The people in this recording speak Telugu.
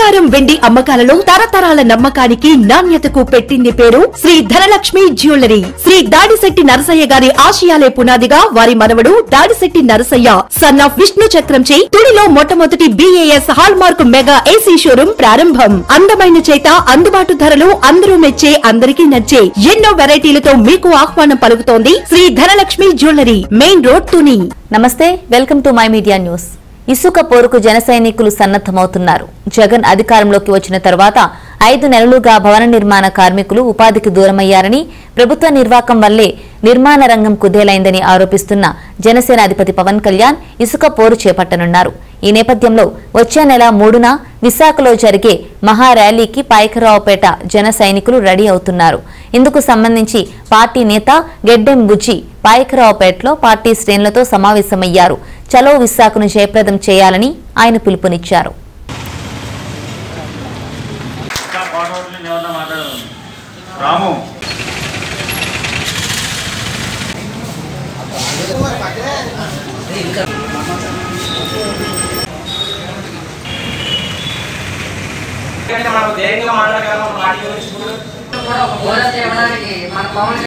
బంగారం వెండి అమ్మకాలలో తరతరాల నమ్మకానికి నాణ్యతకు పెట్టింది పేరు శ్రీ ధనలక్ష్మి జ్యువెలరీ శ్రీ దాడిశెట్టి నరసయ్య గారి ఆశయాలే పునాదిగా వారి మనవడు దాడిశెట్టి నరసయ్య సన్ ఆఫ్ విష్ణు చక్రంచే తుడిలో మొట్టమొదటి BIS hallmark mega AC showroom ప్రారంభం అందమైన చేత అందుబాటు ధరలు అందరూ మెచ్చే అందరికీ నచ్చే ఎన్నో వెరైటీలతో మీకు ఆహ్వానం పలుకుతోంది Shri Dhanalakshmi jewellery main road Tuni namaste welcome to my media news ఇసుక పోరుకు జన సైనికులు సన్నద్దమవుతున్నారు జగన్ అధికారంలోకి వచ్చిన తర్వాత ఐదు నెలలుగా భవన నిర్మాణ కార్మికులు ఉపాధికి దూరమయ్యారని ప్రభుత్వ నిర్వాకం వల్లే నిర్మాణ రంగం కుదేలైందని ఆరోపిస్తున్న జనసేన అధిపతి పవన్ కళ్యాణ్ ఇసుక పోరు చేపట్టనున్నారు ఈ నేపథ్యంలో వచ్చే నెల మూడున విశాఖలో జరిగే మహా ర్యాలీకి పాయకరావుపేట జన సైనికులు రెడీ అవుతున్నారు ఇందుకు సంబంధించి పార్టీ నేత గెడ్డెం బుజ్జి పాయకరావుపేటలో పార్టీ శ్రేణులతో సమావేశమయ్యారు చలో విశాఖను జయప్రదం చేయాలని ఆయన పిలుపునిచ్చారు ఇంకా కోటవరలు ఎవరితో మాట్లాడదాం రాము ఎందుకంటే మనం ధైర్యంగా మాట్లాడగలం పార్టీ గురించి ఇప్పుడు కూడా ఒక పోరాటం చేయడానికి మన పవన్